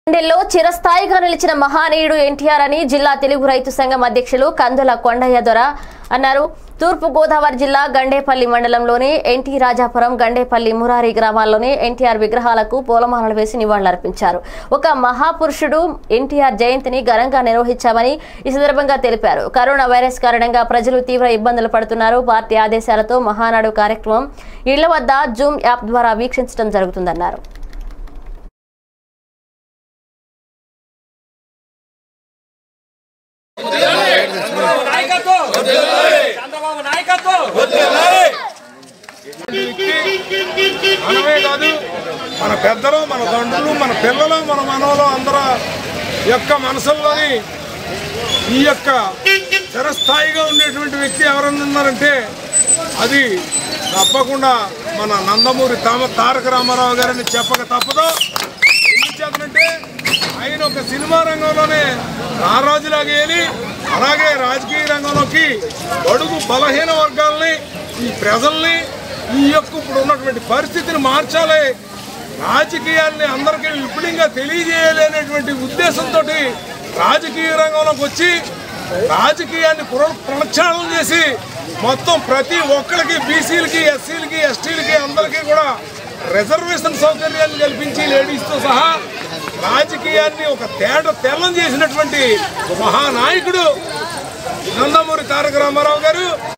గుండెల్లో చిరస్థాయిగా నిలిచిన మహానీయుడు ఎన్టీఆర్ అని జిల్లా తెలుగు రైతు సంఘం అధ్యక్షులు కందుల కొండయ్య దొర అన్నారు తూర్పు గోదావరి జిల్లా గండేపల్లి మండలంలోని ఎన్టీ రాజాపురం గండేపల్లి మురారి గ్రామాల్లోని ఎన్టీఆర్ విగ్రహాలకు పూలమాలలు వేసి నివాళులర్పించారు ఒక మహాపురుషుడు ఎన్టీఆర్ జయంతిని ఘనంగా నిర్వహించామని ఈ సందర్భంగా తెలిపారు కరోనా వైరస్ కారణంగా ప్రజలు తీవ్ర ఇబ్బందులు పడుతున్నారు పార్టీ ఆదేశాలతో మహానాడు కార్యక్రమం ఇళ్ల వద్ద జూమ్ యాప్ ద్వారా వీక్షించడం జరుగుతుందన్నారు నాయకత్వం చంద్రబాబు నాయకత్వం మనమే కాదు మన పెద్దలు మన తండ్రులు మన పిల్లలు మన మనవలు అందరూ యొక్క మనసుల్లోని ఈ యొక్క చిరస్థాయిగా ఉండేటువంటి వ్యక్తి ఎవరన్నా ఉన్నారంటే అది తప్పకుండా మన నందమూరి తామ తారక రామారావు గారని చెప్పక తప్పదు ఎందుచేతనంటే ఆయన ఒక సినిమా రంగంలోనే రారాజులాగా ఏలి అలాగే రాజకీయ రంగంలోకి అడుగు బలహీన వర్గాల్ని ఈ ప్రజల్ని ఈ యొక్క ఇప్పుడు ఉన్నటువంటి పరిస్థితిని మార్చాలి రాజకీయాన్ని అందరికీ విపులంగా తెలియజేయాలి అనేటువంటి ఉద్దేశంతో రాజకీయ రంగంలోకి వచ్చి రాజకీయాన్ని పునః ప్రక్షాళన చేసి మొత్తం ప్రతి ఒక్కరికి బీసీలకి ఎస్సీలకి ఎస్టీలకి అందరికీ కూడా రిజర్వేషన్ సౌకర్యాన్ని కల్పించి లేడీస్తో సహా రాజకీయాన్ని ఒక తేట తెల్లం చేసినటువంటి మహానాయకుడు నందమూరి తారక రామారావు గారు